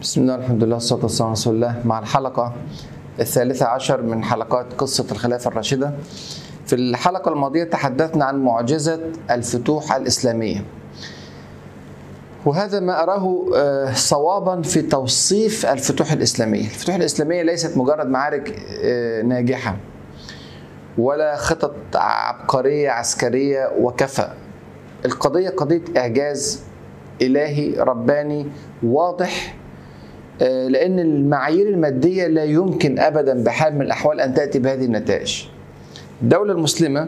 بسم الله الحمد لله والصلاة والسلام على رسول الله مع الحلقة الثالثة عشر من حلقات قصة الخلافة الراشدة في الحلقة الماضية تحدثنا عن معجزة الفتوح الإسلامية وهذا ما أراه آه، صوابا في توصيف الفتوح الإسلامية الفتوح الإسلامية ليست مجرد معارك آه، ناجحة ولا خطط عبقرية عسكرية وكفى القضية قضية إعجاز إلهي رباني واضح آه، لأن المعايير المادية لا يمكن أبدا بحال من الأحوال أن تأتي بهذه النتائج الدولة المسلمة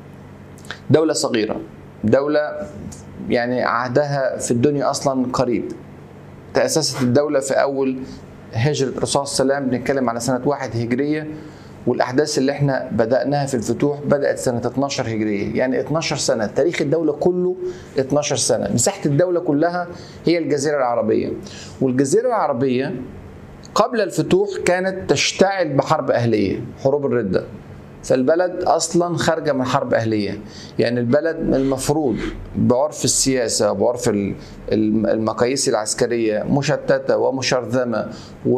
دولة صغيرة دولة يعني عهدها في الدنيا أصلا قريب تأسست الدولة في أول هجرة الرسول صلى الله عليه وسلم بنتكلم على سنة واحد هجرية والأحداث اللي احنا بدأناها في الفتوح بدأت سنة 12 هجرية يعني 12 سنة تاريخ الدولة كله 12 سنة مساحة الدولة كلها هي الجزيرة العربية والجزيرة العربية قبل الفتوح كانت تشتعل بحرب أهلية حروب الردة فالبلد اصلا خارجه من حرب اهليه يعني البلد المفروض بعرف السياسه وبعرف ال- الم- المقاييس العسكريه مشتته ومشرذمه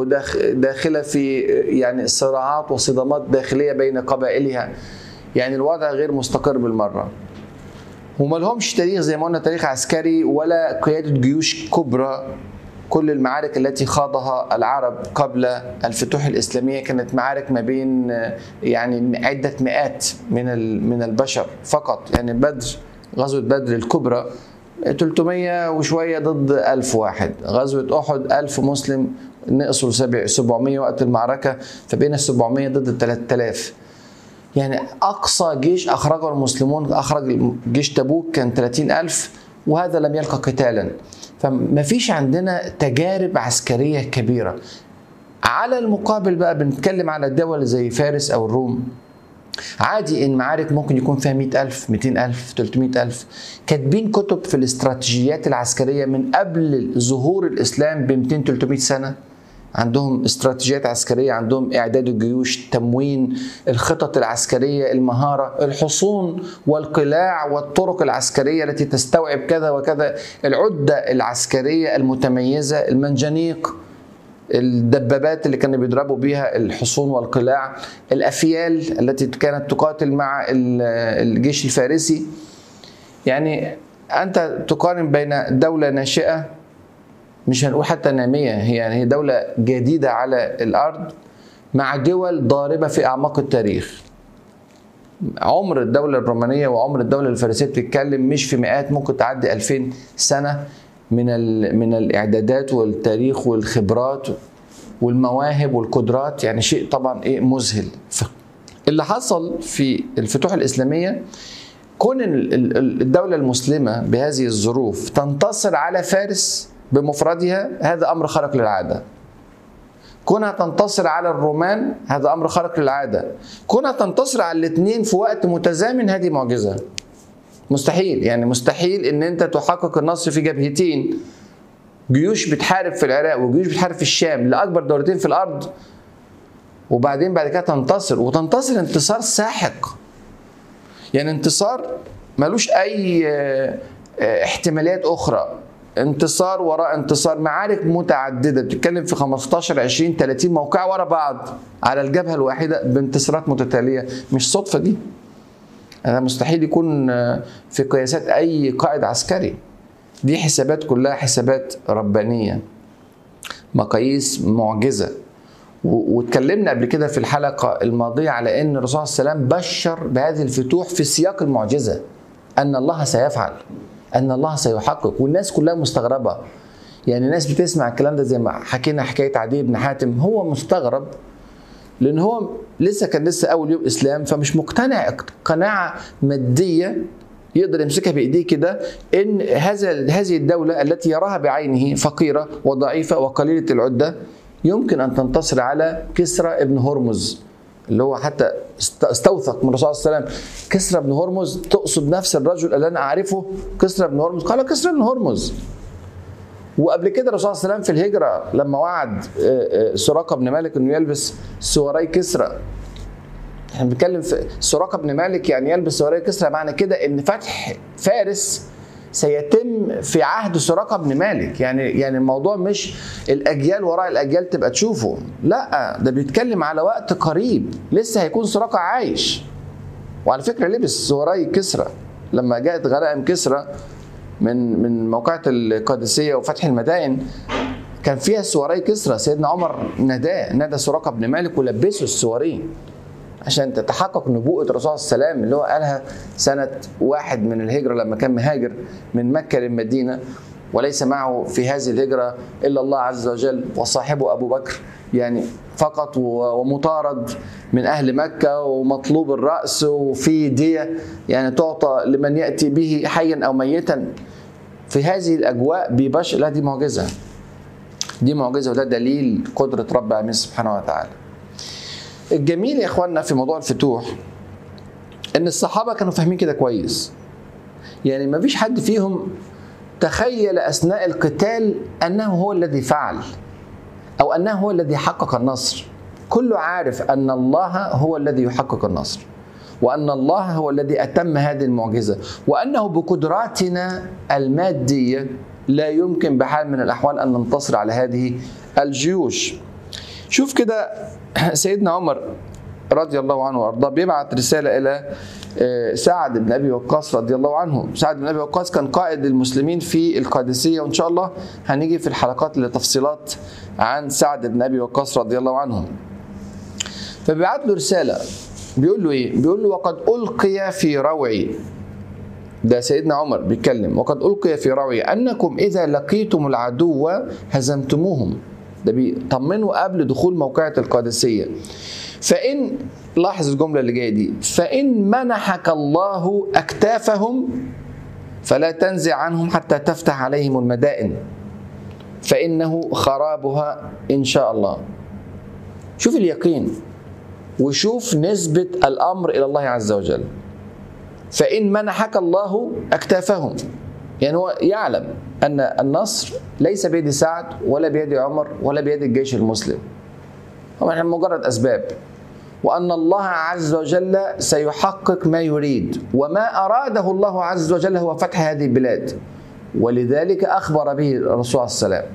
وداخله في يعني صراعات وصدامات داخليه بين قبائلها يعني الوضع غير مستقر بالمره وما لهمش تاريخ زي ما قلنا تاريخ عسكري ولا قياده جيوش كبرى كل المعارك التي خاضها العرب قبل الفتوح الاسلاميه كانت معارك ما بين آه، يعني عده مئات من ال- من البشر فقط يعني بدر غزوه بدر الكبرى 300 وشويه ضد 1000 واحد غزوه احد 1000 مسلم نقصوا سبع- 700 وقت المعركه فبين ال 700 ضد ال 3000 يعني أقصى جيش أخرجه المسلمون أخرج جيش تبوك كان 30 ألف وهذا لم يلقى قتالا فما فيش عندنا تجارب عسكرية كبيرة على المقابل بقى بنتكلم على دول زي فارس أو الروم عادي ان معارك ممكن يكون فيها 100000 200000 300000 كاتبين كتب في الاستراتيجيات العسكريه من قبل ظهور الاسلام ب 200 300 سنه عندهم استراتيجيات عسكريه عندهم اعداد الجيوش تموين الخطط العسكريه المهاره الحصون والقلاع والطرق العسكريه التي تستوعب كذا وكذا العده العسكريه المتميزه المنجنيق الدبابات اللي كانوا بيضربوا بيها الحصون والقلاع الافيال التي كانت تقاتل مع ال- الجيش الفارسي يعني انت تقارن بين دوله ناشئه مش هنقول حتى ناميه هي يعني هي دوله جديده على الارض مع دول ضاربه في اعماق التاريخ عمر الدولة الرومانية وعمر الدولة الفارسية بتتكلم مش في مئات ممكن تعدي 2000 سنة من ال- من الإعدادات والتاريخ والخبرات والمواهب والقدرات يعني شيء طبعا إيه مذهل ف- اللي حصل في الفتوح الإسلامية كون ال- ال- الدولة المسلمة بهذه الظروف تنتصر على فارس بمفردها هذا أمر خارق للعادة كونها تنتصر على الرومان هذا امر خارق للعاده كونها تنتصر على الاثنين في وقت متزامن هذه معجزه مستحيل يعني مستحيل ان انت تحقق النصر في جبهتين جيوش بتحارب في العراق وجيوش بتحارب في الشام لاكبر دولتين في الارض وبعدين بعد كده تنتصر وتنتصر انتصار ساحق يعني انتصار ملوش اي آه، آه، احتمالات اخرى انتصار وراء انتصار معارك متعدده بتتكلم في 15 20 30 موقع ورا بعض على الجبهه الواحده بانتصارات متتاليه مش صدفه دي انا مستحيل يكون آه، في قياسات اي قائد عسكري دي حسابات كلها حسابات ربانيه مقاييس معجزه و- واتكلمنا قبل كده في الحلقه الماضيه على ان الرسول صلى الله عليه وسلم بشر بهذه الفتوح في سياق المعجزه ان الله سيفعل ان الله سيحقق والناس كلها مستغربه يعني الناس بتسمع الكلام ده زي ما حكينا حكايه عدي بن حاتم هو مستغرب لان هو لسه كان لسه اول يوم اسلام فمش مقتنع قناعه ماديه يقدر يمسكها بايديه كده ان هذا هذه الدوله التي يراها بعينه فقيره وضعيفه وقليله العده يمكن ان تنتصر على كسرى ابن هرمز اللي هو حتى است- استوثق من الرسول صلى الله عليه وسلم كسرى بن هرمز تقصد نفس الرجل اللي انا اعرفه كسرى بن هرمز قال كسرى بن هرمز وقبل كده الرسول صلى الله عليه وسلم في الهجره لما وعد آه، آه، سراقه بن مالك انه يلبس سواري كسرى احنا بنتكلم في سراقه بن مالك يعني يلبس سواري كسرى معنى كده ان فتح فارس سيتم في عهد سراقه بن مالك يعني يعني الموضوع مش الاجيال وراء الاجيال تبقى تشوفه لا ده بيتكلم على وقت قريب لسه هيكون سراقه عايش وعلى فكره لبس سوراي كسرى لما جاءت غنائم كسرى من من موقعة القادسيه وفتح المدائن كان فيها سواري كسرى سيدنا عمر ناداه نادى سراقه بن مالك ولبسه السوارين عشان تتحقق نبوءة الرسول صلى الله عليه وسلم اللي هو قالها سنة واحد من الهجرة لما كان مهاجر من مكة للمدينة وليس معه في هذه الهجرة إلا الله عز وجل وصاحبه أبو بكر يعني فقط ومطارد من أهل مكة ومطلوب الرأس وفي دية يعني تعطى لمن يأتي به حيا أو ميتا في هذه الأجواء ببشر لا دي معجزة دي معجزة وده دليل قدرة رب العالمين سبحانه وتعالى الجميل يا اخواننا في موضوع الفتوح ان الصحابه كانوا فاهمين كده كويس يعني ما فيش حد فيهم تخيل اثناء القتال انه هو الذي فعل او انه هو الذي حقق النصر كله عارف ان الله هو الذي يحقق النصر وان الله هو الذي اتم هذه المعجزه وانه بقدراتنا الماديه لا يمكن بحال من الاحوال ان ننتصر على هذه الجيوش شوف كده سيدنا عمر رضي الله عنه وارضاه بيبعت رساله الى سعد بن ابي وقاص رضي الله عنه، سعد بن ابي وقاص كان قائد المسلمين في القادسيه وان شاء الله هنيجي في الحلقات لتفصيلات عن سعد بن ابي وقاص رضي الله عنه. فبيبعت له رساله بيقول له ايه؟ بيقول له وقد القي في روعي ده سيدنا عمر بيتكلم وقد القي في روعي انكم اذا لقيتم العدو هزمتموهم ده بيطمنوا قبل دخول موقعة القادسية فإن لاحظ الجملة اللي جاية دي فإن منحك الله أكتافهم فلا تنزع عنهم حتى تفتح عليهم المدائن فإنه خرابها إن شاء الله شوف اليقين وشوف نسبة الأمر إلى الله عز وجل فإن منحك الله أكتافهم يعني هو يعلم أن النصر ليس بيد سعد ولا بيد عمر ولا بيد الجيش المسلم هو مجرد أسباب وأن الله عز وجل سيحقق ما يريد وما أراده الله عز وجل هو فتح هذه البلاد ولذلك أخبر به الرسول صلى الله عليه وسلم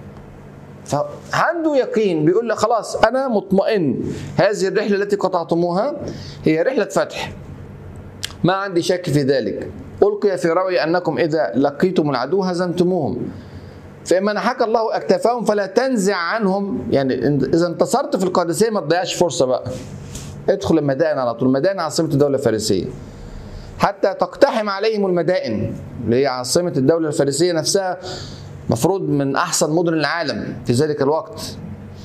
فعنده يقين بيقول لك خلاص أنا مطمئن هذه الرحلة التي قطعتموها هي رحلة فتح ما عندي شك في ذلك ألقي في روعي أنكم إذا لقيتم العدو هزمتموهم فإن منحك الله أكتافهم فلا تنزع عنهم يعني إذا انتصرت في القادسية ما تضيعش فرصة بقى ادخل المدائن على طول المدائن عاصمة الدولة الفارسية حتى تقتحم عليهم المدائن اللي هي عاصمة الدولة الفارسية نفسها مفروض من أحسن مدن العالم في ذلك الوقت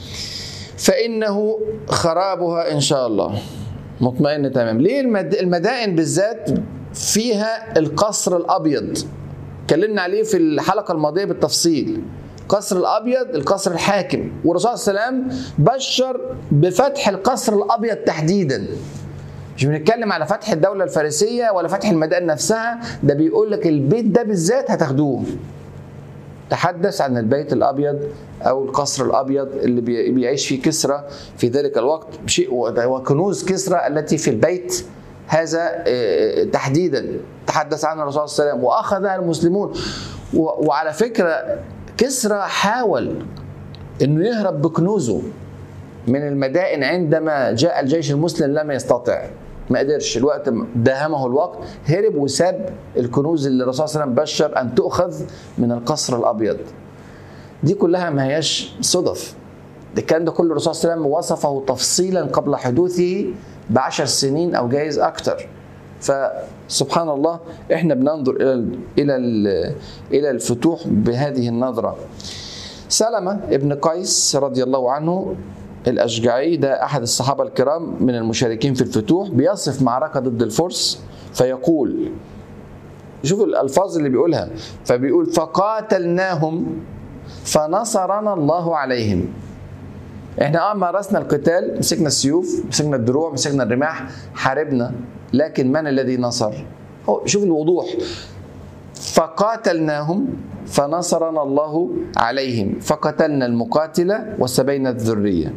فإنه خرابها إن شاء الله مطمئن تمام ليه المدائن بالذات فيها القصر الابيض اتكلمنا عليه في الحلقه الماضيه بالتفصيل القصر الابيض القصر الحاكم والرسول صلى الله عليه وسلم بشر بفتح القصر الابيض تحديدا مش بنتكلم على فتح الدوله الفارسيه ولا فتح المدائن نفسها ده بيقول لك البيت ده بالذات هتاخدوه تحدث عن البيت الابيض او القصر الابيض اللي بيعيش فيه كسرى في ذلك الوقت شيء وكنوز كسرى التي في البيت هذا تحديدا تحدث عنه الرسول صلى الله عليه وسلم واخذها المسلمون وعلى فكره كسرى حاول انه يهرب بكنوزه من المدائن عندما جاء الجيش المسلم لم يستطع ما قدرش الوقت داهمه الوقت هرب وساب الكنوز اللي الرسول صلى الله عليه وسلم بشر ان تؤخذ من القصر الابيض دي كلها ما هياش صدف ده الكلام ده كله الرسول صلى الله عليه وسلم وصفه تفصيلا قبل حدوثه بعشر سنين او جايز اكتر فسبحان الله احنا بننظر الى ال الى ال الى الفتوح بهذه النظره سلمه ابن قيس رضي الله عنه الاشجعي ده احد الصحابه الكرام من المشاركين في الفتوح بيصف معركه ضد الفرس فيقول شوفوا الالفاظ اللي بيقولها فبيقول فقاتلناهم فنصرنا الله عليهم احنا اه مارسنا القتال مسكنا السيوف مسكنا الدروع مسكنا الرماح حاربنا لكن من الذي نصر هو شوف الوضوح فقاتلناهم فنصرنا الله عليهم فقتلنا المقاتلة وسبينا الذرية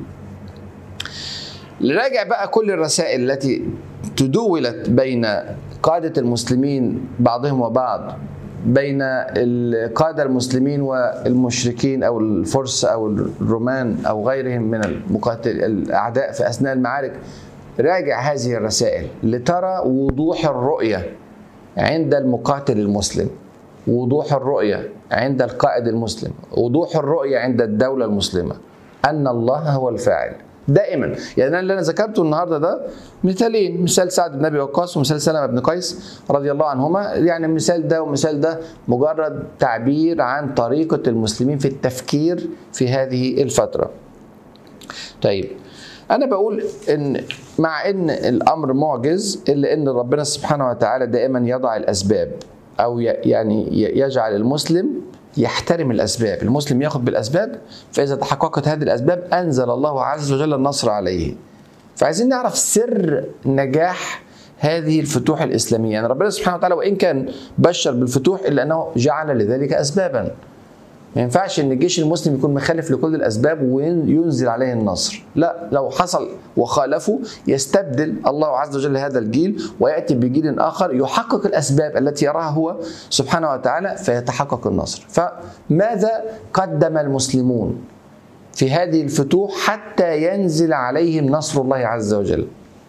راجع بقى كل الرسائل التي تدولت بين قادة المسلمين بعضهم وبعض بين القادة المسلمين والمشركين أو الفرس أو الرومان أو غيرهم من المقاتل الأعداء في أثناء المعارك راجع هذه الرسائل لترى وضوح الرؤية عند المقاتل المسلم وضوح الرؤية عند القائد المسلم وضوح الرؤية عند الدولة المسلمة أن الله هو الفاعل دائما يعني اللي انا ذكرته النهارده ده مثالين مثال سعد بن ابي وقاص ومثال سلمة بن قيس رضي الله عنهما يعني المثال ده والمثال ده مجرد تعبير عن طريقه المسلمين في التفكير في هذه الفتره. طيب انا بقول ان مع ان الامر معجز الا ان ربنا سبحانه وتعالى دائما يضع الاسباب او يعني يجعل المسلم يحترم الاسباب، المسلم ياخذ بالاسباب فاذا تحققت هذه الاسباب انزل الله عز وجل النصر عليه. فعايزين نعرف سر نجاح هذه الفتوح الاسلاميه، يعني ربنا سبحانه وتعالى وان كان بشر بالفتوح الا انه جعل لذلك اسبابا. ما ينفعش ان الجيش المسلم يكون مخالف لكل الاسباب وينزل عليه النصر لا لو حصل وخالفوا يستبدل الله عز وجل هذا الجيل وياتي بجيل اخر يحقق الاسباب التي يراها هو سبحانه وتعالى فيتحقق النصر فماذا قدم المسلمون في هذه الفتوح حتى ينزل عليهم نصر الله عز وجل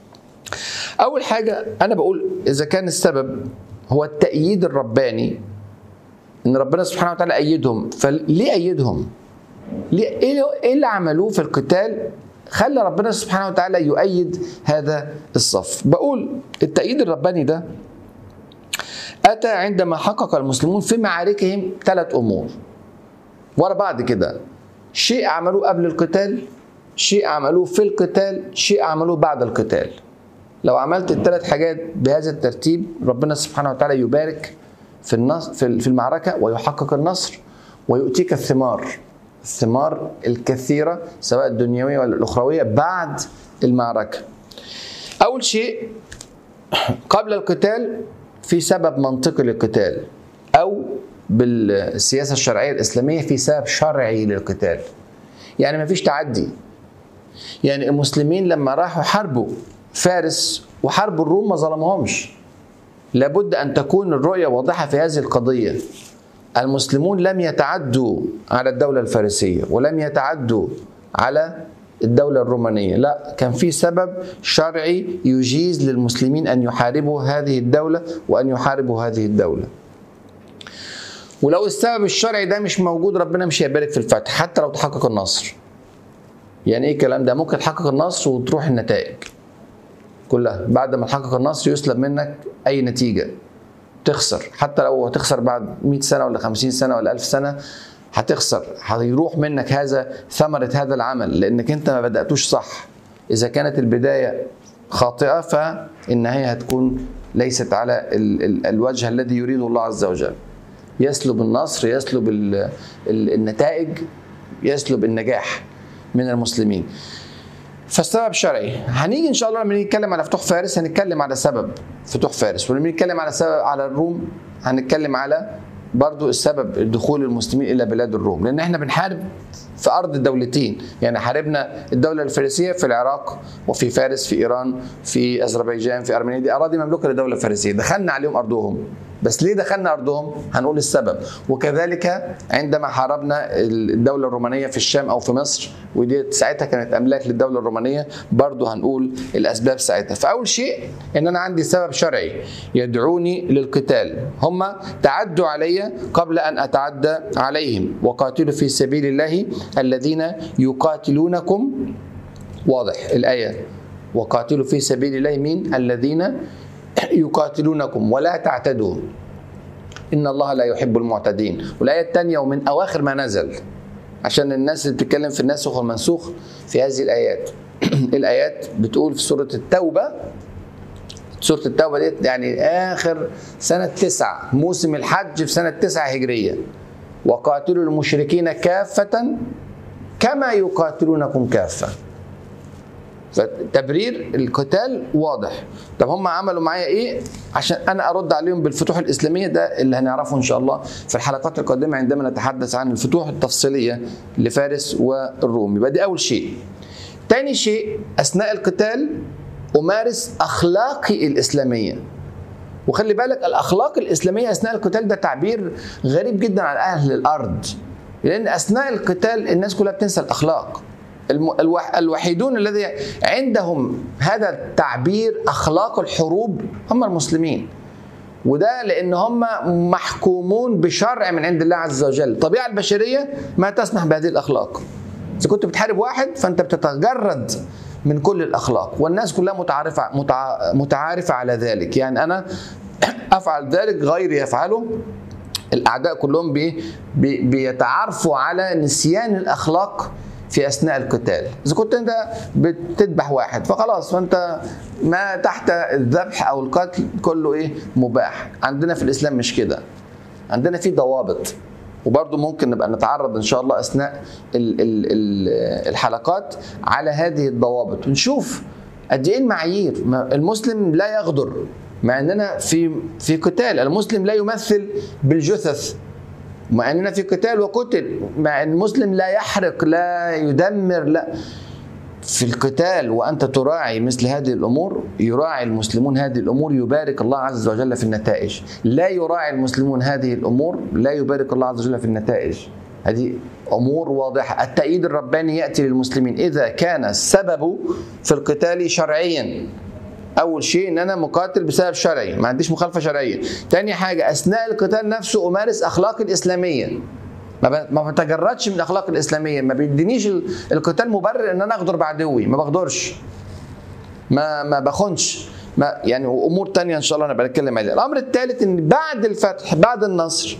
اول حاجه انا بقول اذا كان السبب هو التأييد الرباني ان ربنا سبحانه وتعالى ايدهم فليه ايدهم ليه ايه اللي عملوه في القتال خلى ربنا سبحانه وتعالى يؤيد هذا الصف بقول التأييد الرباني ده أتى عندما حقق المسلمون في معاركهم ثلاث أمور ورا بعض كده شيء عملوه قبل القتال شيء عملوه في القتال شيء عملوه بعد القتال لو عملت الثلاث حاجات بهذا الترتيب ربنا سبحانه وتعالى يبارك في النصر في المعركة ويحقق النصر ويؤتيك الثمار الثمار الكثيرة سواء الدنيوية ولا الأخروية بعد المعركة أول شيء قبل القتال في سبب منطقي للقتال أو بالسياسة الشرعية الإسلامية في سبب شرعي للقتال يعني ما فيش تعدي يعني المسلمين لما راحوا حاربوا فارس وحاربوا الروم ما ظلمهمش لابد ان تكون الرؤيه واضحه في هذه القضيه المسلمون لم يتعدوا على الدوله الفارسيه ولم يتعدوا على الدولة الرومانية لا كان في سبب شرعي يجيز للمسلمين أن يحاربوا هذه الدولة وأن يحاربوا هذه الدولة ولو السبب الشرعي ده مش موجود ربنا مش هيبارك في الفتح حتى لو تحقق النصر يعني ايه الكلام ده ممكن تحقق النصر وتروح النتائج كلها بعد ما تحقق النصر يسلب منك اي نتيجه تخسر حتى لو هتخسر بعد 100 سنه ولا 50 سنه ولا 1000 سنه هتخسر هيروح منك هذا ثمره هذا العمل لانك انت ما بداتوش صح اذا كانت البدايه خاطئه فالنهايه هتكون ليست على ال ال الوجه الذي يريده الله عز وجل يسلب النصر يسلب ال ال النتائج يسلب النجاح من المسلمين فالسبب شرعي هنيجي ان شاء الله لما نتكلم على فتوح فارس هنتكلم على سبب فتوح فارس ولما نتكلم على سبب على الروم هنتكلم على برضو السبب دخول المسلمين الى بلاد الروم لان احنا بنحارب في ارض الدولتين يعني حاربنا الدوله الفارسيه في العراق وفي فارس في ايران في اذربيجان في ارمينيا دي اراضي مملوكه للدوله الفارسيه دخلنا عليهم ارضهم بس ليه دخلنا ارضهم هنقول السبب وكذلك عندما حاربنا الدوله الرومانيه في الشام او في مصر ودي ساعتها كانت املاك للدوله الرومانيه برضه هنقول الاسباب ساعتها فاول شيء ان انا عندي سبب شرعي يدعوني للقتال هم تعدوا علي قبل ان اتعدى عليهم وقاتلوا في سبيل الله الذين يقاتلونكم واضح الايه وقاتلوا في سبيل الله مين الذين يقاتلونكم ولا تعتدوا إن الله لا يحب المعتدين والآية الثانية ومن أواخر ما نزل عشان الناس اللي بتتكلم في الناسخ والمنسوخ في هذه الآيات الآيات بتقول في سورة التوبة سورة التوبة دي يعني آخر سنة تسعة موسم الحج في سنة تسعة هجرية وقاتلوا المشركين كافة كما يقاتلونكم كافة فتبرير القتال واضح طب هم عملوا معايا ايه عشان انا ارد عليهم بالفتوح الاسلاميه ده اللي هنعرفه ان شاء الله في الحلقات القادمه عندما نتحدث عن الفتوح التفصيليه لفارس والروم يبقى دي اول شيء تاني شيء اثناء القتال امارس اخلاقي الاسلاميه وخلي بالك الاخلاق الاسلاميه اثناء القتال ده تعبير غريب جدا عن اهل الارض لان اثناء القتال الناس كلها بتنسى الاخلاق الم- الوح- الوحيدون الذي عندهم هذا التعبير اخلاق الحروب هم المسلمين وده لان هم محكومون بشرع من عند الله عز وجل الطبيعه البشريه ما تسمح بهذه الاخلاق اذا كنت بتحارب واحد فانت بتتجرد من كل الاخلاق والناس كلها متعارفه متع... متعارفه على ذلك يعني انا افعل ذلك غيري يفعله الاعداء كلهم بي بي بيتعارفوا على نسيان الاخلاق في اثناء القتال اذا كنت انت بتذبح واحد فخلاص فانت ما تحت الذبح او القتل كله ايه مباح عندنا في الاسلام مش كده عندنا في ضوابط وبرضه ممكن نبقى نتعرض ان شاء الله اثناء ال- ال- ال- الحلقات على هذه الضوابط ونشوف قد ايه المعايير ما- المسلم لا يغدر مع اننا في في قتال المسلم لا يمثل بالجثث مع اننا في قتال وقتل مع ان المسلم لا يحرق لا يدمر لا في القتال وانت تراعي مثل هذه الامور يراعي المسلمون هذه الامور يبارك الله عز وجل في النتائج لا يراعي المسلمون هذه الامور لا يبارك الله عز وجل في النتائج هذه امور واضحه التأييد الرباني ياتي للمسلمين اذا كان السبب في القتال شرعيا اول شيء ان انا مقاتل بسبب شرعي ما عنديش مخالفه شرعيه تاني حاجه اثناء القتال نفسه امارس اخلاقي الاسلاميه ما ب- ما بتجردش من الاخلاق الاسلاميه ما بيدينيش ال- القتال مبرر ان انا اغدر بعدوي ما بغدرش ما ما بخونش ما يعني وامور تانية ان شاء الله انا بتكلم عليها الامر الثالث ان بعد الفتح بعد النصر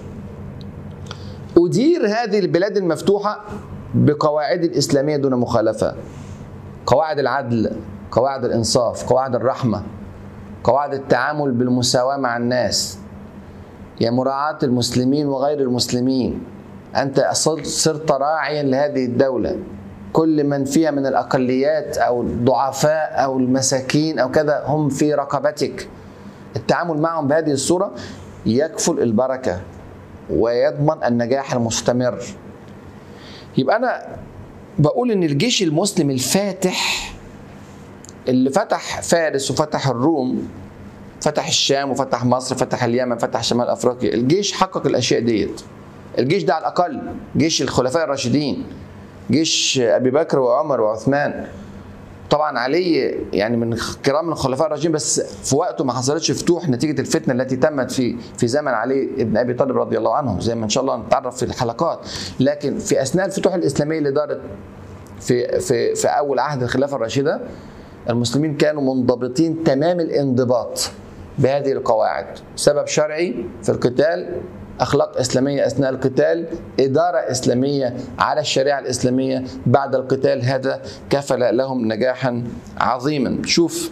ادير هذه البلاد المفتوحه بقواعد الاسلاميه دون مخالفه قواعد العدل قواعد الانصاف قواعد الرحمه قواعد التعامل بالمساواه مع الناس يا مراعاه المسلمين وغير المسلمين انت صرت صرت راعيا لهذه الدوله كل من فيها من الاقليات او الضعفاء او المساكين او كذا هم في رقبتك التعامل معهم بهذه الصوره يكفل البركه ويضمن النجاح المستمر يبقى انا بقول ان الجيش المسلم الفاتح اللي فتح فارس وفتح الروم فتح الشام وفتح مصر فتح اليمن فتح شمال افريقيا الجيش حقق الاشياء ديت الجيش ده على الاقل جيش الخلفاء الراشدين جيش ابي بكر وعمر وعثمان طبعا علي يعني من كرام الخلفاء الراشدين بس في وقته ما حصلتش فتوح نتيجه الفتنه التي تمت في في زمن علي ابن ابي طالب رضي الله عنه زي ما ان شاء الله نتعرف في الحلقات لكن في اثناء الفتوح الاسلاميه اللي دارت في في في اول عهد الخلافه الراشده المسلمين كانوا منضبطين تمام الانضباط بهذه القواعد سبب شرعي في القتال اخلاق اسلاميه اثناء القتال اداره اسلاميه على الشريعه الاسلاميه بعد القتال هذا كفل لهم نجاحا عظيما شوف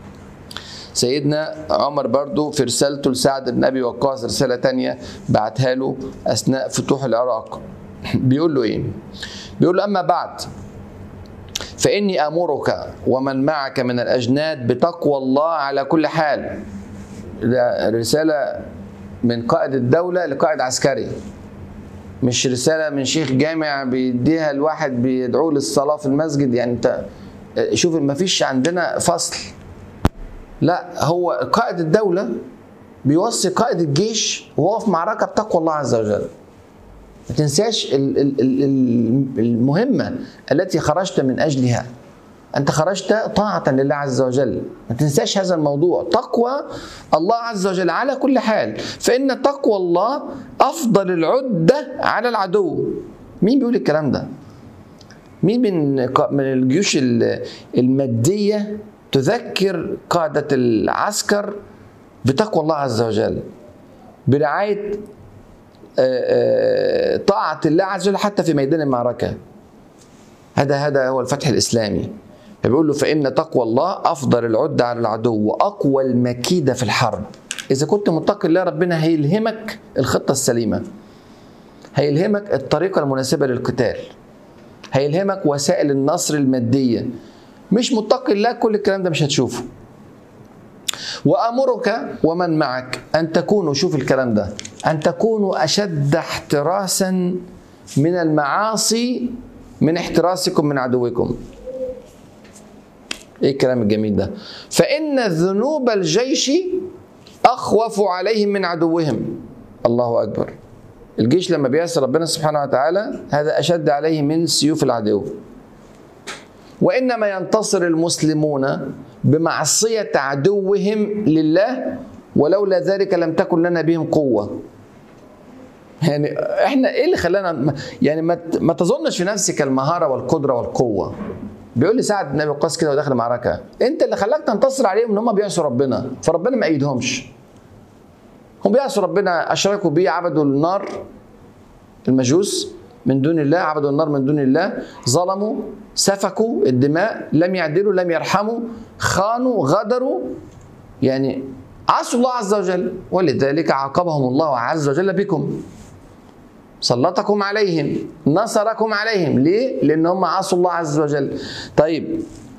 سيدنا عمر برضو في رسالته لسعد بن ابي وقاص رساله تانية بعتها له اثناء فتوح العراق بيقول له ايه بيقول له اما بعد فاني امرك ومن معك من الاجناد بتقوى الله على كل حال ده رساله من قائد الدوله لقائد عسكري مش رساله من شيخ جامع بيديها الواحد بيدعوه للصلاه في المسجد يعني انت شوف ما فيش عندنا فصل لا هو قائد الدوله بيوصي قائد الجيش وهو في معركه بتقوى الله عز وجل ما تنساش ال- ال- ال- المهمه التي خرجت من اجلها انت خرجت طاعه لله عز وجل ما تنساش هذا الموضوع تقوى الله عز وجل على كل حال فان تقوى الله افضل العده على العدو مين بيقول الكلام ده مين من من الجيوش ال- الماديه تذكر قاده العسكر بتقوى الله عز وجل برعايه آه، آه، طاعه الله عز وجل حتى في ميدان المعركه هذا هذا هو الفتح الاسلامي فبيقول له فان تقوى الله افضل العده على العدو واقوى المكيده في الحرب اذا كنت متقي الله ربنا هيلهمك الخطه السليمه هيلهمك الطريقه المناسبه للقتال هيلهمك وسائل النصر الماديه مش متقي الله كل الكلام ده مش هتشوفه وامرك ومن معك ان تكونوا شوف الكلام ده ان تكونوا اشد احتراسا من المعاصي من احتراسكم من عدوكم ايه الكلام الجميل ده فان ذنوب الجيش اخوف عليهم من عدوهم الله اكبر الجيش لما بيعصي ربنا سبحانه وتعالى هذا اشد عليه من سيوف العدو وانما ينتصر المسلمون بمعصيه عدوهم لله ولولا ذلك لم تكن لنا بهم قوه يعني احنا ايه اللي خلانا يعني ما ما تظنش في نفسك المهاره والقدره والقوه بيقول لي سعد بن ابي وقاص كده وداخل معركه انت اللي خلاك تنتصر عليهم ان هم بيعصوا ربنا فربنا ما ايدهمش هم بيعصوا ربنا اشركوا بيه عبدوا النار المجوس من دون الله عبدوا النار من دون الله ظلموا سفكوا الدماء لم يعدلوا لم يرحموا خانوا غدروا يعني عصوا الله عز وجل ولذلك عاقبهم الله عز وجل بكم سلطكم عليهم نصركم عليهم ليه؟ لأن هم عصوا الله عز وجل طيب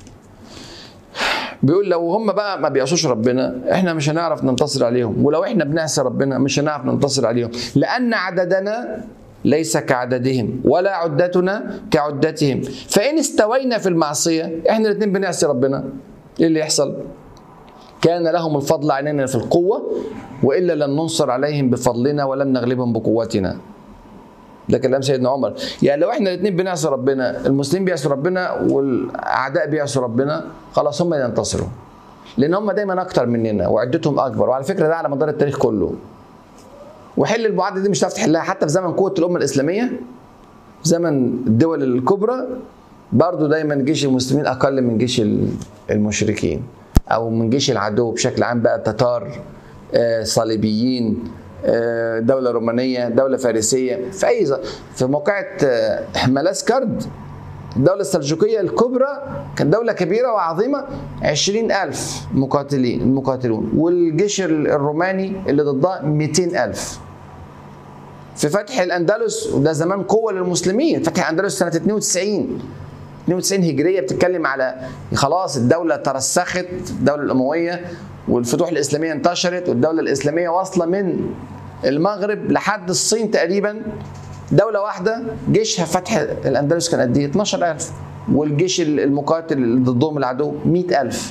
بيقول لو هم بقى ما بيعصوش ربنا احنا مش هنعرف ننتصر عليهم ولو احنا بنعصي ربنا مش هنعرف ننتصر عليهم لأن عددنا ليس كعددهم ولا عدتنا كعدتهم فإن استوينا في المعصية احنا الاثنين بنعصي ربنا ايه اللي يحصل؟ كان لهم الفضل علينا في القوة وإلا لم ننصر عليهم بفضلنا ولم نغلبهم بقوتنا ده كلام سيدنا عمر يعني لو احنا الاثنين بنعصي ربنا المسلمين بيعصوا ربنا والاعداء بيعصوا ربنا خلاص هم ينتصروا لان هم دايما اكتر مننا وعدتهم اكبر وعلى فكره ده على مدار التاريخ كله وحل المعادله دي مش هتعرف تحلها حتى في زمن قوه الامه الاسلاميه في زمن الدول الكبرى برضه دايما جيش المسلمين اقل من جيش المشركين او من جيش العدو بشكل عام بقى تتار صليبيين دولة رومانية دولة فارسية في أي في موقعة ملاسكرد الدولة السلجوقية الكبرى كانت دولة كبيرة وعظيمة عشرين ألف مقاتلين المقاتلون والجيش الروماني اللي ضدها مئتين ألف في فتح الأندلس وده زمان قوة للمسلمين فتح الأندلس سنة 92 92 هجريه بتتكلم على خلاص الدوله ترسخت الدوله الامويه والفتوح الاسلاميه انتشرت والدوله الاسلاميه واصله من المغرب لحد الصين تقريبا دوله واحده جيشها فتح الاندلس كان قد ايه 12000 والجيش المقاتل اللي ضدهم العدو 100000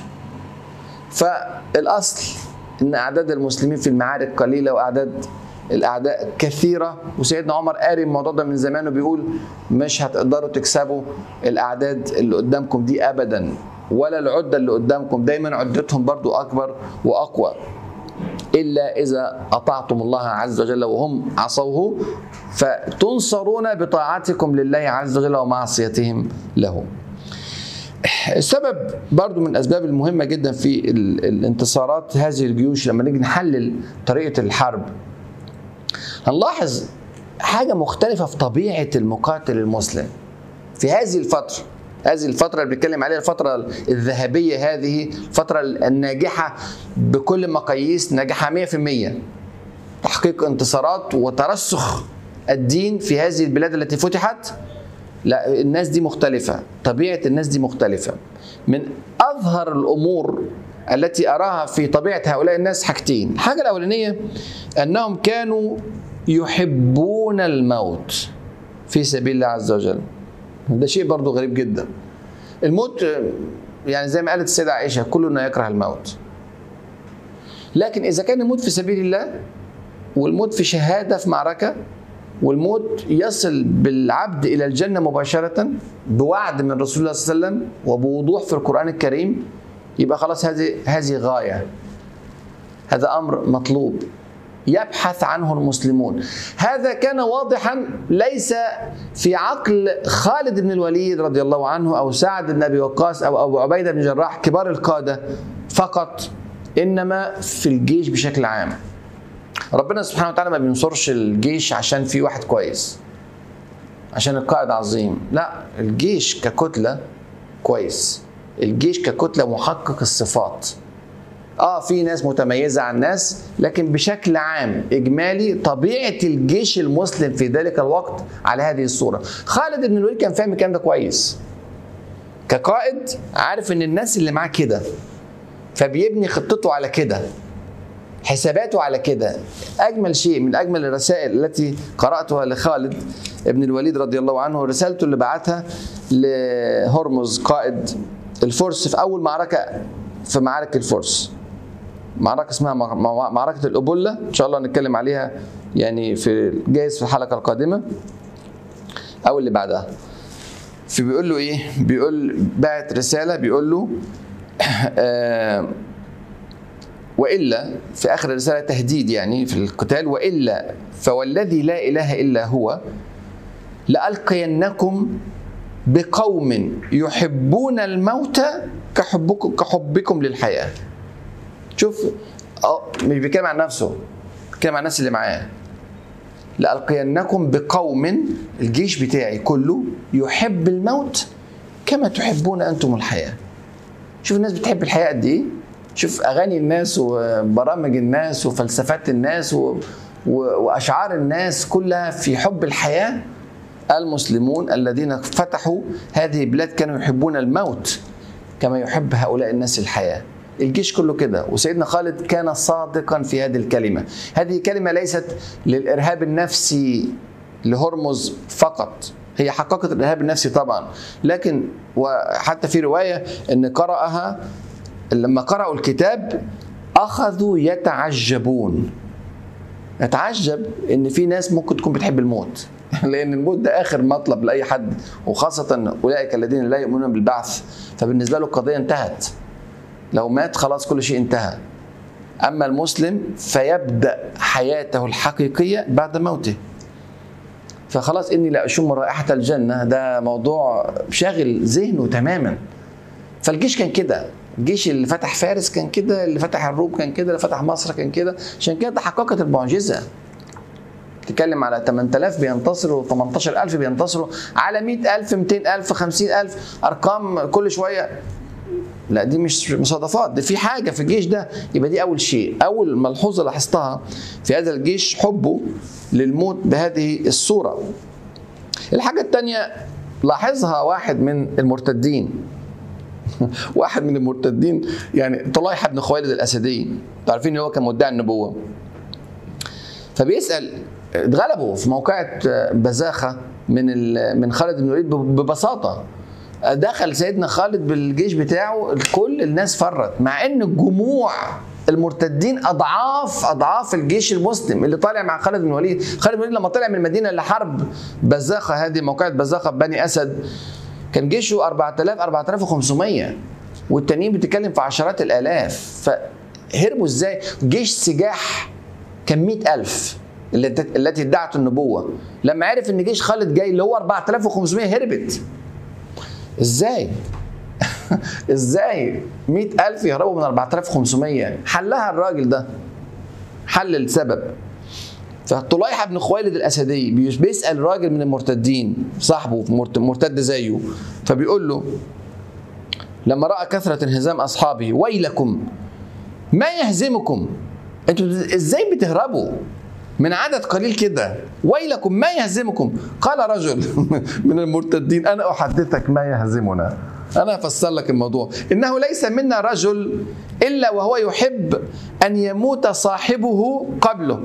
فالاصل ان اعداد المسلمين في المعارك قليله واعداد الاعداء كثيره وسيدنا عمر قاري الموضوع ده من زمان وبيقول مش هتقدروا تكسبوا الاعداد اللي قدامكم دي ابدا ولا العده اللي قدامكم دايما عدتهم برضو اكبر واقوى الا اذا اطعتم الله عز وجل وهم عصوه فتنصرون بطاعتكم لله عز وجل ومعصيتهم له السبب برضو من الاسباب المهمه جدا في الانتصارات هذه الجيوش لما نيجي نحلل طريقه الحرب هنلاحظ حاجة مختلفة في طبيعة المقاتل المسلم في هذه الفترة هذه الفترة اللي بنتكلم عليها الفترة الذهبية هذه الفترة الناجحة بكل مقاييس ناجحة 100% تحقيق انتصارات وترسخ الدين في هذه البلاد التي فتحت لا الناس دي مختلفة طبيعة الناس دي مختلفة من أظهر الأمور التي أراها في طبيعة هؤلاء الناس حاجتين الحاجة الأولانية أنهم كانوا يحبون الموت في سبيل الله عز وجل ده شيء برضو غريب جدا الموت يعني زي ما قالت السيدة عائشة كلنا يكره الموت لكن إذا كان الموت في سبيل الله والموت في شهادة في معركة والموت يصل بالعبد إلى الجنة مباشرة بوعد من رسول الله صلى الله عليه وسلم وبوضوح في القرآن الكريم يبقى خلاص هذه هذه غاية هذا أمر مطلوب يبحث عنه المسلمون هذا كان واضحا ليس في عقل خالد بن الوليد رضي الله عنه او سعد بن ابي وقاص او ابو عبيده بن جراح كبار القاده فقط انما في الجيش بشكل عام ربنا سبحانه وتعالى ما بينصرش الجيش عشان في واحد كويس عشان القائد عظيم لا الجيش ككتله كويس الجيش ككتله محقق الصفات اه في ناس متميزه عن ناس لكن بشكل عام اجمالي طبيعه الجيش المسلم في ذلك الوقت على هذه الصوره خالد بن الوليد كان فاهم الكلام ده كويس كقائد عارف ان الناس اللي معاه كده فبيبني خطته على كده حساباته على كده اجمل شيء من اجمل الرسائل التي قراتها لخالد ابن الوليد رضي الله عنه رسالته اللي بعتها لهرمز قائد الفرس في اول معركه في معارك الفرس معركه اسمها مع- مع- معركه الابوله ان شاء الله نتكلم عليها يعني في جايز في الحلقه القادمه او اللي بعدها فبيقول له ايه بيقول بعت رساله بيقول له آه والا في اخر الرساله تهديد يعني في القتال والا فوالذي لا اله الا هو لالقينكم بقوم يحبون الموت كحبكم كحبكم للحياه شوف اه مش بيتكلم عن نفسه بيتكلم عن الناس اللي معاه لألقينكم بقوم الجيش بتاعي كله يحب الموت كما تحبون أنتم الحياة شوف الناس بتحب الحياة قد إيه شوف أغاني الناس وبرامج الناس وفلسفات الناس و... و... وأشعار الناس كلها في حب الحياة المسلمون الذين فتحوا هذه البلاد كانوا يحبون الموت كما يحب هؤلاء الناس الحياه الجيش كله كده وسيدنا خالد كان صادقا في هذه الكلمه هذه كلمه ليست للارهاب النفسي لهرمز فقط هي حققت الارهاب النفسي طبعا لكن وحتى في روايه ان قراها لما قرأوا الكتاب اخذوا يتعجبون اتعجب ان في ناس ممكن تكون بتحب الموت لان الموت ده اخر مطلب لاي حد وخاصه اولئك الذين لا يؤمنون بالبعث فبالنسبه له القضيه انتهت لو مات خلاص كل شيء انتهى اما المسلم فيبدا حياته الحقيقيه بعد موته فخلاص اني لا اشم رائحه الجنه ده موضوع شاغل ذهنه تماما فالجيش كان كده الجيش اللي فتح فارس كان كده اللي فتح الروم كان كده اللي فتح مصر كان كده عشان كده تحققت المعجزه تتكلم على 8000 بينتصروا 18000 بينتصروا على 100000 200000 50000 ارقام كل شويه لا دي مش مصادفات دي في حاجه في الجيش ده يبقى دي اول شيء اول ملحوظه لاحظتها في هذا الجيش حبه للموت بهذه الصوره الحاجه الثانيه لاحظها واحد من المرتدين واحد من المرتدين يعني طليحه بن خويلد الاسدي عارفين ان هو كان مدعي النبوه فبيسال اتغلبوا في موقعة بزاخة من من خالد بن الوليد ببساطة دخل سيدنا خالد بالجيش بتاعه الكل الناس فرت مع ان الجموع المرتدين اضعاف اضعاف الجيش المسلم اللي طالع مع خالد بن الوليد خالد بن الوليد لما طلع من المدينه لحرب بزاخة هذه موقعة بزاخة بني اسد كان جيشه 4000 4500 والتانيين بتتكلم في عشرات الالاف فهربوا ازاي جيش سجاح كان 100000 التي ادعت النبوه لما عرف ان جيش خالد جاي اللي هو 4500 هربت ازاي ازاي 100000 يهربوا من 4500 حلها الراجل ده حل السبب فطليحة بن خويلد الأسدي بيسأل راجل من المرتدين صاحبه مرتد زيه فبيقول له لما رأى كثرة انهزام أصحابه ويلكم ما يهزمكم انتوا ازاي بتهربوا من عدد قليل كده ويلكم ما يهزمكم قال رجل من المرتدين انا احدثك ما يهزمنا انا افسر لك الموضوع انه ليس منا رجل الا وهو يحب ان يموت صاحبه قبله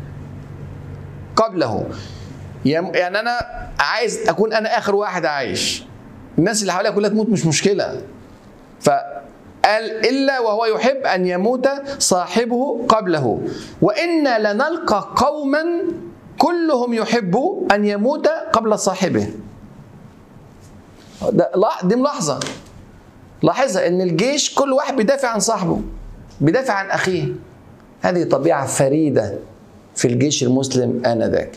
قبله يعني انا عايز اكون انا اخر واحد عايش الناس اللي حواليا كلها تموت مش مشكله ف قال إلا وهو يحب أن يموت صاحبه قبله وإنا لنلقى قوما كلهم يحب أن يموت قبل صاحبه دي ملاحظة لاحظها ان الجيش كل واحد بيدافع عن صاحبه بيدافع عن اخيه هذه طبيعه فريده في الجيش المسلم انذاك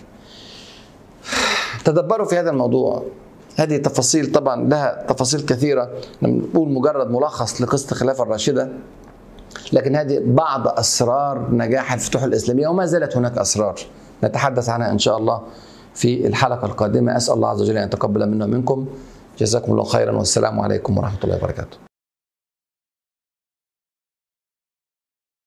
تدبروا في هذا الموضوع هذه تفاصيل طبعا لها تفاصيل كثيره نقول مجرد ملخص لقصه الخلافه الراشده لكن هذه بعض اسرار نجاح الفتوح الاسلاميه وما زالت هناك اسرار نتحدث عنها ان شاء الله في الحلقه القادمه اسال الله عز وجل ان يتقبل منا ومنكم جزاكم الله خيرا والسلام عليكم ورحمه الله وبركاته